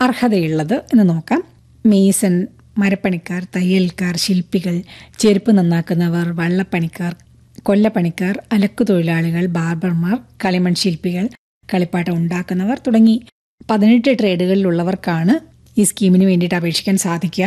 അർഹതയുള്ളത് എന്ന് നോക്കാം മേസൺ മരപ്പണിക്കാർ തയ്യൽക്കാർ ശില്പികൾ ചെരുപ്പ് നന്നാക്കുന്നവർ വള്ളപ്പണിക്കാർ കൊല്ലപ്പണിക്കാർ അലക്കുതൊഴിലാളികൾ ബാർബർമാർ കളിമൺ ശില്പികൾ കളിപ്പാട്ടം ഉണ്ടാക്കുന്നവർ തുടങ്ങി പതിനെട്ട് ട്രേഡുകളിലുള്ളവർക്കാണ് ഈ സ്കീമിന് വേണ്ടിയിട്ട് അപേക്ഷിക്കാൻ സാധിക്കുക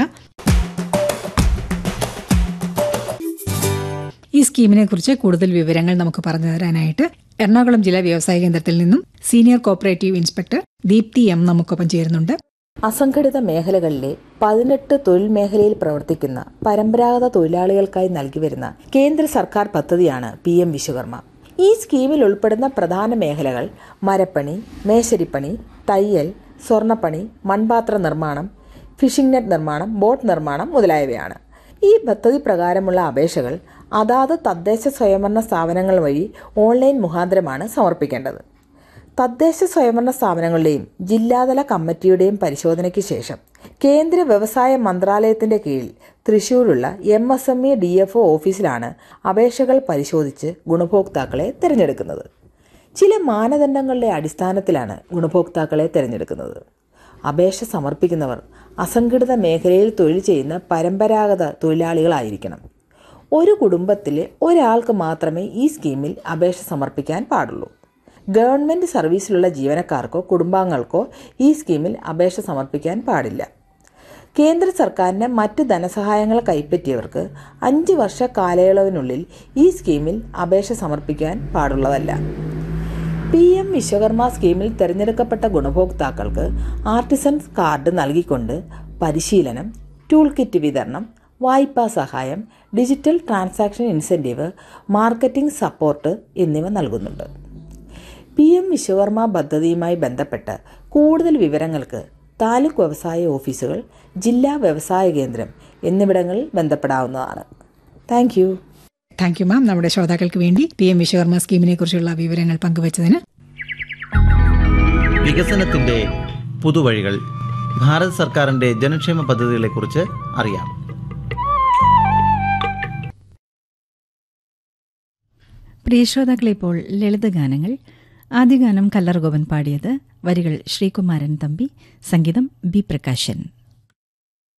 ഈ സ്കീമിനെ കുറിച്ച് കൂടുതൽ വിവരങ്ങൾ നമുക്ക് പറഞ്ഞു തരാനായിട്ട് എറണാകുളം ജില്ലാ വ്യവസായ കേന്ദ്രത്തിൽ നിന്നും senior cooperative inspector Deepthi M നമുക്കൊപ്പം ചേരുന്നുണ്ട് അസംഘടിത മേഖലകളിലെ പതിനെട്ട് തൊഴിൽ മേഖലയിൽ പ്രവർത്തിക്കുന്ന പരമ്പരാഗത തൊഴിലാളികൾക്കായി നൽകി വരുന്ന കേന്ദ്ര സർക്കാർ പദ്ധതിയാണ് പി എം വിശ്വകർമ്മ ഈ സ്കീമിൽ ഉൾപ്പെടുന്ന പ്രധാന മേഖലകൾ മരപ്പണി മേശരിപ്പണി തയ്യൽ സ്വർണ്ണപ്പണി മൺപാത്ര നിർമ്മാണം ഫിഷിംഗ് നെറ്റ് നിർമ്മാണം ബോട്ട് നിർമ്മാണം മുതലായവയാണ് ഈ പദ്ധതി പ്രകാരമുള്ള അപേക്ഷകൾ അതാത് തദ്ദേശ സ്വയംഭരണ സ്ഥാപനങ്ങൾ വഴി ഓൺലൈൻ മുഖാന്തരമാണ് സമർപ്പിക്കേണ്ടത് തദ്ദേശ സ്വയംഭരണ സ്ഥാപനങ്ങളുടെയും ജില്ലാതല കമ്മിറ്റിയുടെയും പരിശോധനയ്ക്ക് ശേഷം കേന്ദ്ര വ്യവസായ മന്ത്രാലയത്തിന്റെ കീഴിൽ തൃശൂരുള്ള M S M E D F O ഓഫീസിലാണ് അപേക്ഷകൾ പരിശോധിച്ച് ഗുണഭോക്താക്കളെ തിരഞ്ഞെടുക്കുന്നത് ചില മാനദണ്ഡങ്ങളുടെ അടിസ്ഥാനത്തിലാണ് ഗുണഭോക്താക്കളെ തിരഞ്ഞെടുക്കുന്നത് അപേക്ഷ സമർപ്പിക്കുന്നവർ അസംഘടിത മേഖലയിൽ തൊഴിൽ ചെയ്യുന്ന പരമ്പരാഗത തൊഴിലാളികളായിരിക്കണം ഒരു കുടുംബത്തിലെ ഒരാൾക്ക് മാത്രമേ ഈ സ്കീമിൽ അപേക്ഷ സമർപ്പിക്കാൻ പാടുള്ളൂ ഗവൺമെന്റ് സർവീസിലുള്ള ജീവനക്കാർക്കോ കുടുംബാംഗങ്ങൾക്കോ ഈ സ്കീമിൽ അപേക്ഷ സമർപ്പിക്കാൻ പാടില്ല കേന്ദ്ര സർക്കാരിന്റെ മറ്റ് ധനസഹായങ്ങൾ കൈപ്പറ്റിയവർക്ക് അഞ്ച് വർഷ കാലയളവിനുള്ളിൽ ഈ സ്കീമിൽ അപേക്ഷ സമർപ്പിക്കാൻ പാടുള്ളതല്ല പി എം വിശ്വകർമ്മ സ്കീമിൽ തിരഞ്ഞെടുക്കപ്പെട്ട ഗുണഭോക്താക്കൾക്ക് ആർട്ടിസൻസ് കാർഡ് നൽകിക്കൊണ്ട് പരിശീലനം ടൂൾ കിറ്റ് വിതരണം വായ്പാ സഹായം digital transaction incentive marketing support എന്നിവ നൽകുന്നുണ്ട് പി എം വിശ്വകർമ്മ പദ്ധതിയുമായി ബന്ധപ്പെട്ട് കൂടുതൽ വിവരങ്ങൾക്ക് താലൂക്ക് വ്യവസായ ഓഫീസുകൾ ജില്ലാ വ്യവസായ കേന്ദ്രം എന്നിവിടങ്ങളിൽ ബന്ധപ്പെടാവുന്നതാണ് thank you thank you ma'am നമ്മുടെ ശ്രോതാക്കൾക്ക് വേണ്ടി പി എം വിശ്വകർമ്മ സ്കീമിനെ കുറിച്ചുള്ള വിവരങ്ങൾ പങ്കുവച്ചതിന് വികസനത്തിന്റെ പുതുവഴികൾ ഭാരത് സർക്കാരിന്റെ ജനക്ഷേമ പദ്ധതികളെക്കുറിച്ച് അറിയാം പ്രിയ ശ്രോതാക്കളെ ഇപ്പോൾ ലളിതഗാനങ്ങൾ ആദ്യ ഗാനം കല്ലറഗോപൻ പാടിയത് വരികൾ ശ്രീകുമാരൻ തമ്പി സംഗീതം ബി പ്രകാശൻ